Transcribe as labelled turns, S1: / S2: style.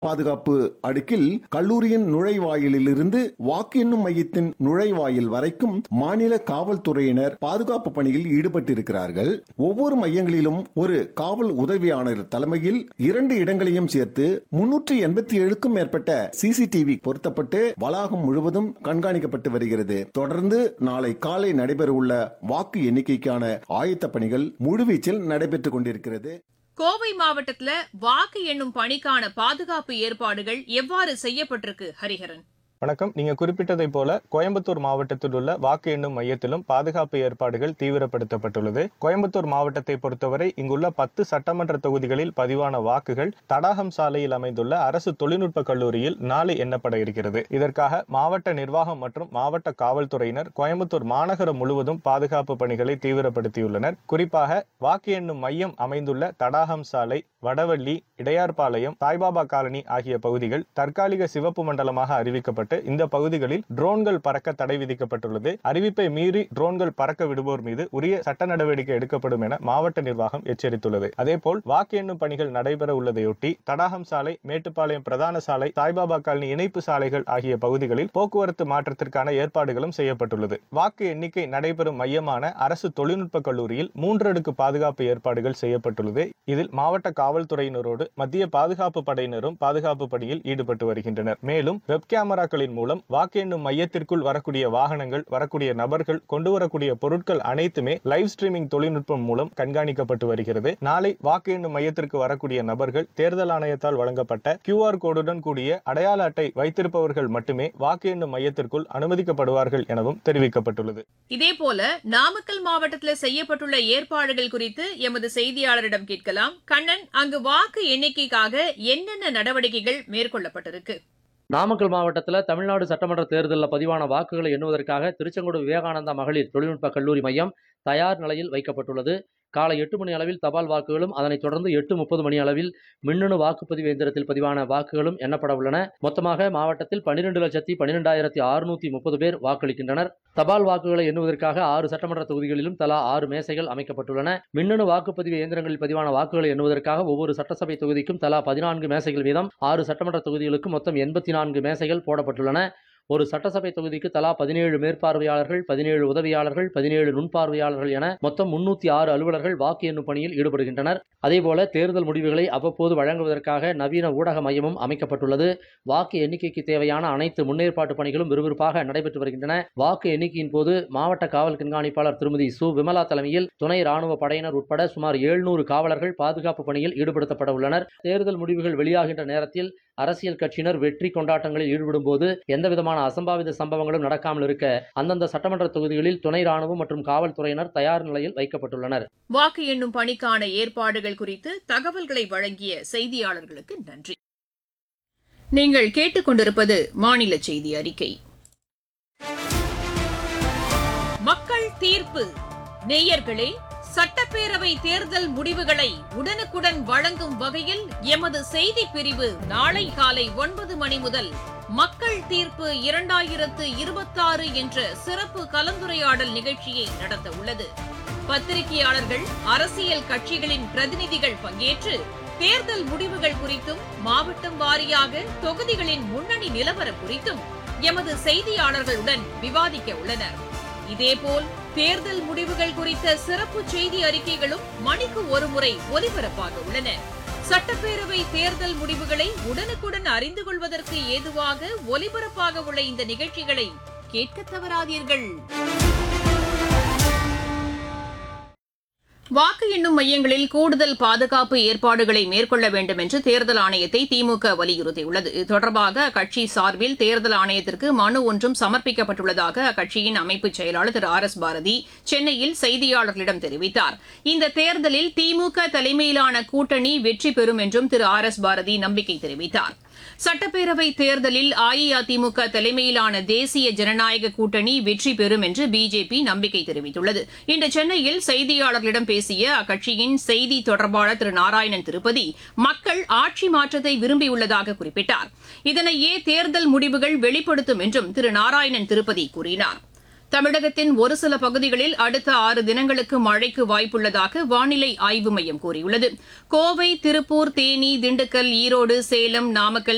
S1: பாதுகாப்பு அடுக்கில் கல்லூரியின் நுழைவாயிலிலிருந்து வாக்கு எண்ணும் மையத்தின் நுழைவாயில் வரைக்கும் மாநில காவல்துறையினர் பாதுகாப்பு பணியில் ஈடுபட்டிருக்கிறார்கள் ஒவ்வொரு மையங்களிலும் ஒரு காவல் உதவியாளர் தலைமையில் இரண்டு இடங்களையும் சேர்த்து முன்னூற்றி எண்பத்தி ஏழுக்கும் மேற்பட்ட சிசிடிவி பொருத்தப்பட்டு வளாகம் முழுவதும் கண்காணிக்கப்பட்டு வருகிறது தொடர்ந்து நாளை காலை நடைபெறவுள்ள வாக்கு எண்ணிக்கைக்கான ஆயத்த பணிகள் முழுவீச்சில் நடைபெற்றுக் கொண்டிருக்கிறது
S2: கோவை மாவட்டத்துல வாக்கு எண்ணும் பணிக்கான பாதுகாப்பு ஏற்பாடுகள் எவ்வாறு செய்யப்பட்டிருக்கு ஹரிஹரன்
S3: வணக்கம் நீங்க குறிப்பிட்டதைப் போல கோயம்புத்தூர் மாவட்டத்தில் உள்ள வாக்கு எண்ணும் மையத்திலும் பாதுகாப்பு ஏற்பாடுகள் தீவிரப்படுத்தப்பட்டுள்ளது கோயம்புத்தூர் மாவட்டத்தை பொறுத்தவரை இங்குள்ள பத்து சட்டமன்ற தொகுதிகளில் பதிவான வாக்குகள் தடாகம் சாலையில் அமைந்துள்ள அரசு தொழில்நுட்ப கல்லூரியில் நாளை எண்ணப்பட இருக்கிறது இதற்காக மாவட்ட நிர்வாகம் மற்றும் மாவட்ட காவல்துறையினர் கோயம்புத்தூர் மாநகரம் முழுவதும் பாதுகாப்பு பணிகளை தீவிரப்படுத்தியுள்ளனர் குறிப்பாக வாக்கு எண்ணும் மையம் அமைந்துள்ள தடாகம் சாலை வடவள்ளி இடையார்பாளையம் சாய்பாபா காலனி ஆகிய பகுதிகள் தற்காலிக சிவப்பு மண்டலமாக அறிவிக்கப்பட்டு இந்த பகுதிகளில் ட்ரோன்கள் பறக்க தடை விதிக்கப்பட்டுள்ளது அறிவிப்பை மீறி ட்ரோன்கள் பறக்க விடுவோர் மீது உரிய சட்ட நடவடிக்கை எடுக்கப்படும் என மாவட்ட நிர்வாகம் எச்சரித்துள்ளது அதேபோல் வாக்கு எண்ணும் பணிகள் நடைபெற உள்ளதையொட்டி தடாகம் சாலை மேட்டுப்பாளையம் பிரதான சாலை சாய்பாபா காலனி இணைப்பு சாலைகள் ஆகிய பகுதிகளில் போக்குவரத்து மாற்றத்திற்கான ஏற்பாடுகளும் செய்யப்பட்டுள்ளது வாக்கு எண்ணிக்கை நடைபெறும் மையமான அரசு தொழில்நுட்ப கல்லூரியில் மூன்றடுக்கு பாதுகாப்பு ஏற்பாடுகள் செய்யப்பட்டுள்ளது இதில் மாவட்ட காவல்துறையினரோடு மத்திய பாதுகாப்பு படையினரும் பாதுகாப்பு பணியில் ஈடுபட்டு வருகின்றனர் மேலும் வெப் கேமராக்களின் மூலம் வாக்கு எண்ணும் மையத்திற்குள் வரக்கூடிய வாகனங்கள் வரக்கூடிய நபர்கள் கொண்டு வரக்கூடிய பொருட்கள் அனைத்துமே லைவ் ஸ்ட்ரீமிங் தொழில்நுட்பம் மூலம் கண்காணிக்கப்பட்டு வருகிறது நாளை வாக்கு எண்ணும் மையத்திற்கு வரக்கூடிய நபர்கள் தேர்தல் ஆணையத்தால் வழங்கப்பட்ட கியூஆர் கோடுடன் கூடிய அடையாள அட்டை வைத்திருப்பவர்கள் மட்டுமே வாக்கு எண்ணும் மையத்திற்குள் அனுமதிக்கப்படுவார்கள் எனவும் தெரிவிக்கப்பட்டுள்ளது
S2: இதேபோல நாமக்கல் மாவட்டத்தில் செய்யப்பட்டுள்ள ஏற்பாடுகள் குறித்து எமது செய்தியாளரிடம் கேட்கலாம் கண்ணன் அங்கு வாக்கு எண்ணிக்கைக்காக என்னென்ன நடவடிக்கைகள் மேற்கொள்ளப்பட்டிருக்கு
S4: நாமக்கல் மாவட்டத்தில் தமிழ்நாடு சட்டமன்ற தேர்தலில் பதிவான வாக்குகளை எண்ணுவதற்காக திருச்செங்கோடு விவேகானந்தா மகளிர் தொழில்நுட்ப கல்லூரி மையம் தயார் நிலையில் வைக்கப்பட்டுள்ளது காலை எட்டு மணி அளவில் தபால் வாக்குகளும் அதனைத் தொடர்ந்து எட்டு முப்பது மணி அளவில் மின்னணு வாக்குப்பதிவு இயந்திரத்தில் பதிவான வாக்குகளும் எண்ணப்பட உள்ளன மொத்தமாக மாவட்டத்தில் பன்னிரெண்டு லட்சத்தி பன்னிரெண்டாயிரத்தி அறுநூத்தி முப்பது பேர் வாக்களிக்கின்றனர் தபால் வாக்குகளை எண்ணுவதற்காக ஆறு சட்டமன்ற தொகுதிகளிலும் தலா ஆறு மேசைகள் அமைக்கப்பட்டுள்ளன மின்னணு வாக்குப்பதிவு இயந்திரங்களில் பதிவான வாக்குகளை எண்ணுவதற்காக ஒவ்வொரு சட்டசபை தொகுதிக்கும் தலா பதினான்கு மேசைகள் வீதம் ஆறு சட்டமன்ற தொகுதிகளுக்கு மொத்தம் எண்பத்தி நான்கு மேசைகள் போடப்பட்டுள்ளன ஒரு சட்டசபை தொகுதிக்கு தலா பதினேழு மேற்பார்வையாளர்கள் பதினேழு உதவியாளர்கள் பதினேழு நுண்பார்வையாளர்கள் என மொத்தம் முன்னூத்தி ஆறு அலுவலர்கள் வாக்கு எண்ணும் பணியில் ஈடுபடுகின்றனர் அதேபோல தேர்தல் முடிவுகளை அவ்வப்போது வழங்குவதற்காக நவீன ஊடக மையமும் அமைக்கப்பட்டுள்ளது வாக்கு எண்ணிக்கைக்கு தேவையான அனைத்து முன்னேற்பாட்டு பணிகளும் விறுவிறுப்பாக நடைபெற்று வருகின்றன வாக்கு எண்ணிக்கையின் போது மாவட்ட காவல் கண்காணிப்பாளர் திருமதி சு விமலா தலைமையில் துணை ராணுவ படையினர் உட்பட சுமார் எழுநூறு காவலர்கள் பாதுகாப்பு பணியில் ஈடுபடுத்தப்பட உள்ளனர் தேர்தல் முடிவுகள் வெளியாகின்ற நேரத்தில் அரசியல் கட்சியினர் வெற்றி கொண்டாட்டங்களில் ஈடுபடும் போது எந்தவிதமான அசம்பாவித சம்பவங்களும் நடக்காமல் இருக்க அந்தந்த சட்டமன்ற தொகுதிகளில் துணை ராணுவம் மற்றும் காவல்துறையினர் தயார் நிலையில் வைக்கப்பட்டுள்ளனர்
S2: வாக்கு எண்ணும் பணிக்கான ஏற்பாடுகள் குறித்து தகவல்களை வழங்கிய செய்தியாளர்களுக்கு நன்றி நீங்கள் கேட்டுக்கொண்டிருப்பது மாநில செய்தி அறிக்கை மக்கள் தீர்ப்பு நேயர்களே சட்டப்பேரவை தேர்தல் முடிவுகளை உடனுக்குடன் வழங்கும் வகையில் எமது செய்தி பிரிவு நாளை காலை ஒன்பது மணி முதல் மக்கள் தீர்ப்பு இரண்டாயிரத்து இருபத்தாறு என்ற சிறப்பு கலந்துரையாடல் நிகழ்ச்சியை நடத்த உள்ளது பத்திரிகையாளர்கள் அரசியல் கட்சிகளின் பிரதிநிதிகள் பங்கேற்று தேர்தல் முடிவுகள் குறித்தும் மாவட்டம் வாரியாக தொகுதிகளின் முன்னணி நிலவரம் குறித்தும் எமது செய்தியாளர்களுடன் விவாதிக்க உள்ளனர் இதேபோல் தேர்தல் முடிவுகள் குறித்த சிறப்பு செய்தி அறிக்கைகளும் மணிக்கு ஒருமுறை ஒலிபரப்பாக உள்ளன சட்டப்பேரவை தேர்தல் முடிவுகளை உடனுக்குடன் அறிந்து கொள்வதற்கு ஏதுவாக ஒலிபரப்பாக உள்ள இந்த நிகழ்ச்சிகளை கேட்க தவறாதீர்கள் வாக்கு எண்ணும் மையங்களில் கூடுதல் பாதுகாப்பு ஏற்பாடுகளை மேற்கொள்ள வேண்டும் என்று தேர்தல் ஆணையத்தை திமுக வலியுறுத்தியுள்ளது இது தொடர்பாக அக்கட்சி சார்பில் தேர்தல் ஆணையத்திற்கு மனு ஒன்றும் சமர்ப்பிக்கப்பட்டுள்ளதாக அக்கட்சியின் அமைப்பு செயலாளர் திரு ஆர் எஸ் பாரதி சென்னையில் செய்தியாளர்களிடம் தெரிவித்தார் இந்த தேர்தலில் திமுக தலைமையிலான கூட்டணி வெற்றி பெறும் என்றும் திரு ஆர் எஸ் பாரதி நம்பிக்கை தெரிவித்தார் சட்டப்பேரவை தேர்தலில் அஇஅதிமுக தலைமையிலான தேசிய ஜனநாயக கூட்டணி வெற்றி பெறும் என்று பிஜேபி நம்பிக்கை தெரிவித்துள்ளது இன்று சென்னையில் செய்தியாளர்களிடம் பேசிய அக்கட்சியின் செய்தி தொடர்பாளர் திரு நாராயணன் திருப்பதி மக்கள் ஆட்சி மாற்றத்தை விரும்பியுள்ளதாக குறிப்பிட்டார் இதனையே தேர்தல் முடிவுகள் வெளிப்படுத்தும் என்றும் திரு நாராயணன் திருப்பதி கூறினார் தமிழகத்தின் ஒரு சில பகுதிகளில் அடுத்த ஆறு தினங்களுக்கு மழைக்கு வாய்ப்புள்ளதாக வானிலை ஆய்வு மையம் கூறியுள்ளது கோவை திருப்பூர் தேனி திண்டுக்கல் ஈரோடு சேலம் நாமக்கல்